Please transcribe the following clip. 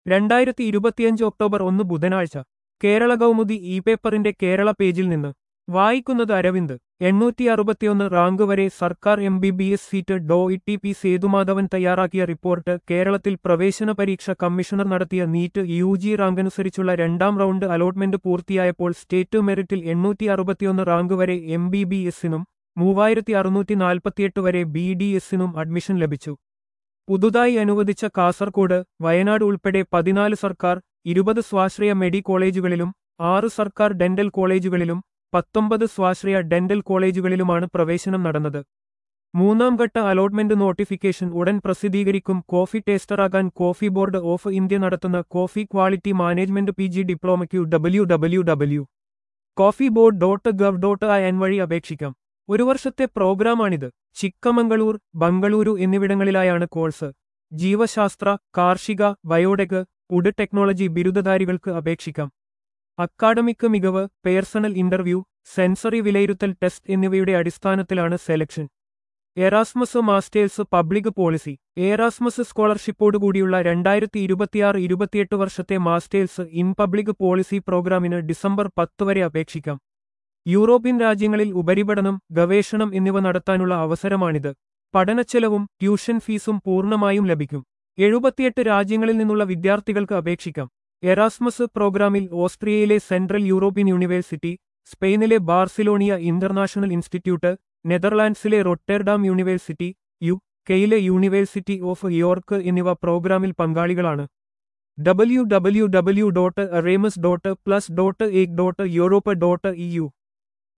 രണ്ടായിരത്തി ഇരുപത്തിയഞ്ച് ഒക്ടോബർ ഒന്ന് ബുധനാഴ്ച കേരള കൗമുദി ഇ പേപ്പറിന്റെ കേരള പേജിൽ നിന്ന് വായിക്കുന്നത് അരവിന്ദ് എണ്ണൂറ്റി അറുപത്തിയൊന്ന് റാങ്ക് വരെ സർക്കാർ M B B S seat ഡോ ഇ ടി പി സേതുമാധവൻ തയ്യാറാക്കിയ റിപ്പോർട്ട് കേരളത്തിൽ പ്രവേശന പരീക്ഷ കമ്മീഷണർ നടത്തിയ നീറ്റ് യു ജി റാങ്കനുസരിച്ചുള്ള രണ്ടാം റൗണ്ട് അലോട്ട്മെന്റ് പൂർത്തിയായപ്പോൾ സ്റ്റേറ്റ് മെറിറ്റിൽ എണ്ണൂറ്റി അറുപത്തിയൊന്ന് റാങ്ക് വരെ എം ബി ബി എസിനും മൂവായിരത്തി അറുന്നൂറ്റി നാൽപ്പത്തിയെട്ട് വരെ ബി ഡി എസിനും അഡ്മിഷൻ ലഭിച്ചു പുതുതായി അനുവദിച്ച കാസർകോട് വയനാട് ഉൾപ്പെടെ പതിനാല് സർക്കാർ ഇരുപത് സ്വാശ്രയ മെഡി കോളേജുകളിലും ആറ് സർക്കാർ ഡെന്റൽ കോളേജുകളിലും പത്തൊമ്പത് സ്വാശ്രയ ഡെന്റൽ കോളേജുകളിലുമാണ് പ്രവേശനം നടന്നത് മൂന്നാം ഘട്ട അലോട്ട്മെന്റ് നോട്ടിഫിക്കേഷൻ ഉടൻ പ്രസിദ്ധീകരിക്കും കോഫി ടേസ്റ്ററാകാൻ കോഫി ബോർഡ് ഓഫ് ഇന്ത്യ നടത്തുന്ന coffee quality management P G ഡിപ്ലോമയ്ക്കു W W W coffee board dot gov dot I N വഴി അപേക്ഷിക്കാം ഒരു വർഷത്തെ പ്രോഗ്രാമാണിത് ചിക്കമംഗളൂർ ബംഗളൂരു എന്നിവിടങ്ങളിലായാണ് കോഴ്സ് ജീവശാസ്ത്ര കാർഷിക ബയോടെക് ഫുഡ് ടെക്നോളജി ബിരുദധാരികൾക്ക് അപേക്ഷിക്കാം അക്കാഡമിക് മികവ് പേഴ്സണൽ ഇന്റർവ്യൂ സെൻസറി വിലയിരുത്തൽ ടെസ്റ്റ് എന്നിവയുടെ അടിസ്ഥാനത്തിലാണ് selection Erasmus masters public policy Erasmus സ്കോളർഷിപ്പോടുകൂടിയുള്ള രണ്ടായിരത്തി ഇരുപത്തിയാറ് ഇരുപത്തിയെട്ട് വർഷത്തെ മാസ്റ്റേഴ്സ് ഇൻ പബ്ലിക് പോളിസി പ്രോഗ്രാമിന് ഡിസംബർ പത്ത് വരെ അപേക്ഷിക്കാം യൂറോപ്യൻ രാജ്യങ്ങളിൽ ഉപരിപഠനം ഗവേഷണം എന്നിവ നടത്താനുള്ള അവസരമാണിത് പഠനച്ചെലവും ട്യൂഷൻ ഫീസും പൂർണ്ണമായും ലഭിക്കും എഴുപത്തിയെട്ട് രാജ്യങ്ങളിൽ നിന്നുള്ള വിദ്യാർത്ഥികൾക്ക് അപേക്ഷിക്കാം എറാസ്മസ് പ്രോഗ്രാമിൽ ഓസ്ട്രിയയിലെ സെൻട്രൽ യൂറോപ്യൻ യൂണിവേഴ്സിറ്റി സ്പെയിനിലെ ബാർസിലോണിയ ഇന്റർനാഷണൽ ഇൻസ്റ്റിറ്റ്യൂട്ട് നെതർലാൻഡ്സിലെ റൊട്ടർഡാം യൂണിവേഴ്സിറ്റി യു കെയിലെ യൂണിവേഴ്സിറ്റി ഓഫ് യോർക്ക് എന്നിവ പ്രോഗ്രാമിൽ പങ്കാളികളാണ് W W W dot erasmus dot plus dot ec dot europe dot E U